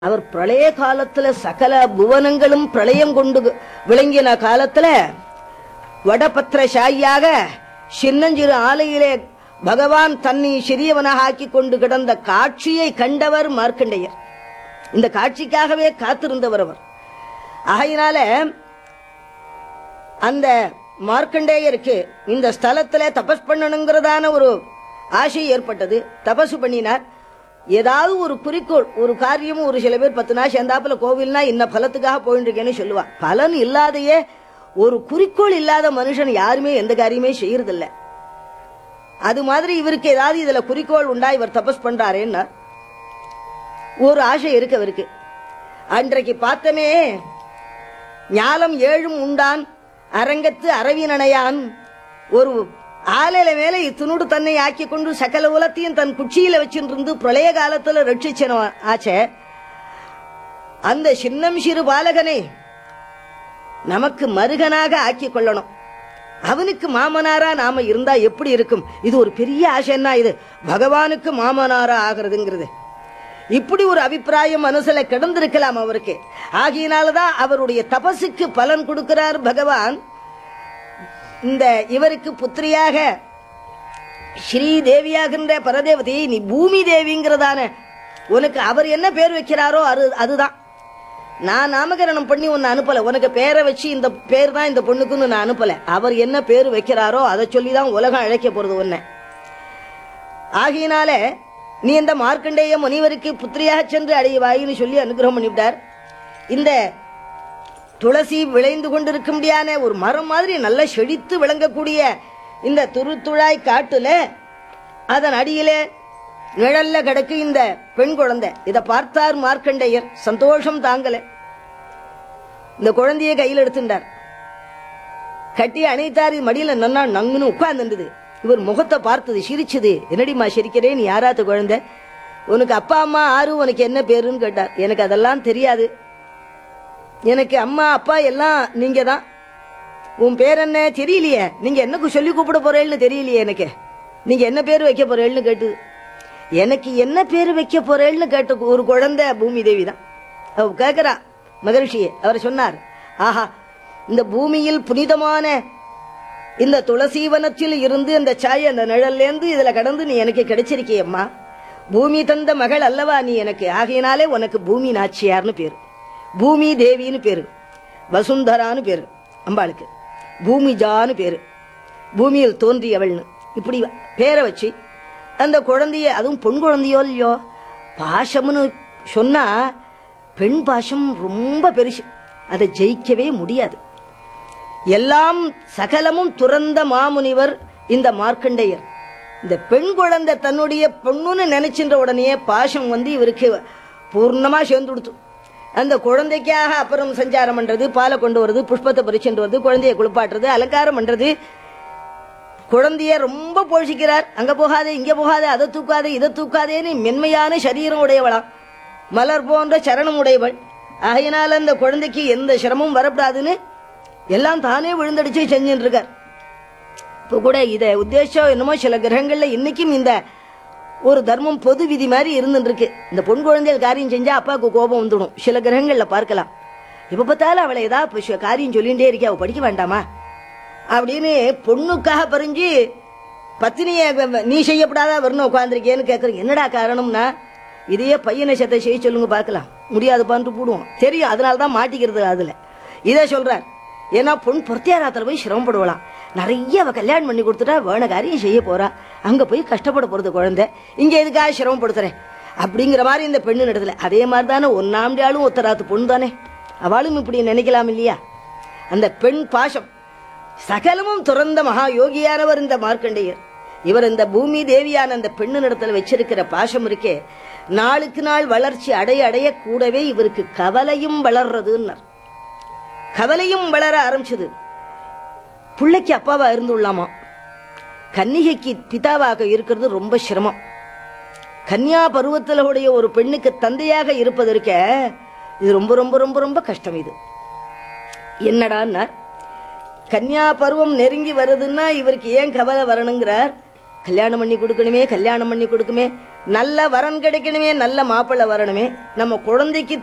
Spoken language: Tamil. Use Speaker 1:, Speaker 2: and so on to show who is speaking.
Speaker 1: அவர் பிரளய காலத்துல சகல புவனங்களும் பிரளயம் கொண்டு விளங்கின காலத்துல வடபத்திரசாயியாக சின்னஞ்சிறு ஆலையிலே பகவான் தன்னை சிறியவனாக ஆக்கி கொண்டு கிடந்த காட்சியை கண்டவர் மார்க்கண்டேயர் இந்த காட்சிக்காகவே காத்திருந்தவர் அவர் ஆகையினால அந்த மார்க்கண்டேயருக்கு இந்த ஸ்தலத்துல தபஸ் பண்ணணுங்கிறதான ஒரு ஆசை ஏற்பட்டது தபசு பண்ணினார் ஏதாவது ஒரு குறிக்கோள் ஒரு காரியமும் ஒரு சில பேர் பத்து நாள் சேர்ந்தாப்புல கோவில்னா இன்ன பலத்துக்காக போயிட்டு இருக்கேன்னு சொல்லுவா பலன் இல்லாதையே ஒரு குறிக்கோள் இல்லாத மனுஷன் யாருமே எந்த காரியமே செய்யறதில்ல அது மாதிரி இவருக்கு ஏதாவது இதுல குறிக்கோள் உண்டா இவர் தபஸ் பண்றாரேன்னா ஒரு ஆசை இருக்கு அவருக்கு அன்றைக்கு பார்த்தமே ஞாலம் ஏழும் உண்டான் அரங்கத்து அரவினனையான் ஒரு ஆலையில மேல இத்தினோடு தன்னை ஆக்கி கொண்டு சகல உலத்தையும் தன் குச்சியில வச்சிருந்து பிரளய காலத்துல ரட்சிச்சன ஆச்சே அந்த சின்னம் சிறு பாலகனை நமக்கு மருகனாக ஆக்கி கொள்ளணும் அவனுக்கு மாமனாரா நாம இருந்தா எப்படி இருக்கும் இது ஒரு பெரிய ஆசைன்னா இது பகவானுக்கு மாமனாரா ஆகிறதுங்கிறது இப்படி ஒரு அபிப்பிராயம் மனசுல கிடந்திருக்கலாம் அவருக்கு ஆகையினாலதான் அவருடைய தபசுக்கு பலன் கொடுக்கிறார் பகவான் இந்த இவருக்கு புத்திரியாக ஸ்ரீ தேவியாகின்ற பரதேவதி நீ பூமி தேவிங்கிறதான உனக்கு அவர் என்ன பேர் வைக்கிறாரோ அது அதுதான் நான் நாமகரணம் பண்ணி உன்னை அனுப்பல உனக்கு பேரை வச்சு இந்த பேர் தான் இந்த பொண்ணுக்குன்னு நான் அனுப்பல அவர் என்ன பேர் வைக்கிறாரோ அதை சொல்லி தான் உலகம் அழைக்க போறது உன்னை ஆகையினால நீ இந்த மார்க்கண்டேய முனிவருக்கு புத்திரியாக சென்று அடைவாயின்னு சொல்லி அனுகிரகம் பண்ணிவிட்டார் இந்த துளசி விளைந்து கொண்டிருக்கும்படியான ஒரு மரம் மாதிரி நல்லா செழித்து விளங்கக்கூடிய இந்த துருத்துழாய் காட்டுல அதன் அடியிலே நிழல்ல கிடக்கு இந்த பெண் குழந்தை இதை பார்த்தார் மார்க்கண்டேயர் சந்தோஷம் தாங்கல இந்த குழந்தையை கையில் எடுத்துட்டார் கட்டி அணைத்தார் இது மடியில நன்னா நங்குன்னு உட்கார்ந்துருந்தது இவர் முகத்தை பார்த்தது சிரிச்சது என்னடிமா சிரிக்கிறே நீ யாராத்து குழந்தை உனக்கு அப்பா அம்மா ஆறு உனக்கு என்ன பேருன்னு கேட்டார் எனக்கு அதெல்லாம் தெரியாது எனக்கு அம்மா அப்பா எல்லாம் நீங்க தான் உன் பேர் என்ன தெரியலையே நீங்க என்ன சொல்லி கூப்பிட போறேன்னு தெரியலையே எனக்கு நீங்க என்ன பேர் வைக்க போறேன்னு கேட்டு எனக்கு என்ன பேர் வைக்க போறேன்னு கேட்ட ஒரு குழந்தை பூமி தேவி தான் அவ கேக்குறா மகரிஷியே அவர் சொன்னார் ஆஹா இந்த பூமியில் புனிதமான இந்த துளசீவனத்தில் இருந்து அந்த சாய் அந்த நிழல்லேருந்து இதுல கடந்து நீ எனக்கு கிடைச்சிருக்கியம்மா பூமி தந்த மகள் அல்லவா நீ எனக்கு ஆகையினாலே உனக்கு பூமி நாச்சியார்னு பேரு பூமி தேவின்னு பேரு வசுந்தரான்னு பேரு அம்பாளுக்கு பூமிஜான்னு பேரு பூமியில் தோன்றியவள்னு இப்படி பேரை வச்சு அந்த குழந்தைய அதுவும் பொன் குழந்தையோ இல்லையோ பாசம்னு சொன்னா பெண் பாசம் ரொம்ப பெருசு அதை ஜெயிக்கவே முடியாது எல்லாம் சகலமும் துறந்த மாமுனிவர் இந்த மார்க்கண்டேயர் இந்த பெண் குழந்தை தன்னுடைய பொண்ணுன்னு நினைச்சின்ற உடனே பாசம் வந்து இவருக்கு பூர்ணமா சேர்ந்து கொடுத்து அந்த குழந்தைக்காக அப்புறம் சஞ்சாரம் பண்றது பாலை கொண்டு வருது புஷ்பத்தை பறிச்சுட்டு வருது குழந்தைய குளிப்பாட்டுறது அலங்காரம் பண்றது குழந்தைய ரொம்ப போஷிக்கிறார் அங்க போகாதே இங்க போகாதே அதை தூக்காதே இதை தூக்காதேன்னு மென்மையான சரீரம் உடையவளாம் மலர் போன்ற சரணம் உடையவள் ஆகையினால அந்த குழந்தைக்கு எந்த சிரமமும் வரக்கூடாதுன்னு எல்லாம் தானே விழுந்தடிச்சு செஞ்சுட்டு இருக்கார் இப்போ கூட இத உத்தேசம் என்னமோ சில கிரகங்கள்ல இன்னைக்கும் இந்த ஒரு தர்மம் பொது விதி மாதிரி இருந்துட்டு இருக்கு இந்த பொன் குழந்தைகள் காரியம் செஞ்சா அப்பாவுக்கு கோபம் வந்துடும் சில கிரகங்கள்ல பார்க்கலாம் இப்ப பார்த்தாலும் அவளை ஏதாவது காரியம் சொல்லிகிட்டே இருக்கே அவ படிக்க வேண்டாமா அப்படின்னு பொண்ணுக்காக பறிஞ்சு பத்தினிய நீ செய்யப்படாதா வரணும் உட்காந்துருக்கேன்னு கேட்கறேன் என்னடா காரணம்னா இதையே பையனை சத்தை செய்ய சொல்லுங்க பார்க்கலாம் முடியாதுப்பான்ட்டு போடுவோம் தெரியும் அதனால தான் மாட்டிக்கிறது அதுல இதை சொல்றார் ஏன்னா பொன் பொருத்தியாராத்திர போய் சிரமப்படுவலாம் நிறைய அவ கல்யாணம் பண்ணி கொடுத்துட்டா வேண காரியம் செய்ய போறா அங்க போய் கஷ்டப்பட போறது குழந்தை இங்க எதுக்காக சிரமப்படுத்துறேன் அப்படிங்கிற மாதிரி இந்த பெண்ணு நடத்துல அதே மாதிரி தானே ஒன்னாம்டியாலும் ஒத்தராத்து பொண்ணு தானே அவளும் இப்படி நினைக்கலாம் இல்லையா அந்த பெண் பாசம் சகலமும் துறந்த மகா யோகியானவர் இந்த மார்க்கண்டேயர் இவர் இந்த பூமி தேவியான அந்த பெண்ணு நடத்துல வச்சிருக்கிற பாசம் இருக்கே நாளுக்கு நாள் வளர்ச்சி அடைய அடைய கூடவே இவருக்கு கவலையும் வளர்றதுன்னார் கவலையும் வளர ஆரம்பிச்சது பிள்ளைக்கு அப்பாவா இருந்துள்ளாமா கன்னிகைக்கு பிதாவாக இருக்கிறது ரொம்ப சிரமம் கன்னியா பருவத்தில் உடைய ஒரு பெண்ணுக்கு தந்தையாக இருப்பது இருக்க இது ரொம்ப ரொம்ப ரொம்ப ரொம்ப கஷ்டம் இது என்னடான்னார் கன்னியா பருவம் நெருங்கி வருதுன்னா இவருக்கு ஏன் கவலை வரணுங்கிறார் கல்யாணம் பண்ணி கொடுக்கணுமே கல்யாணம் பண்ணி கொடுக்குமே நல்ல வரன் கிடைக்கணுமே நல்ல மாப்பிள்ளை வரணுமே நம்ம குழந்தைக்கு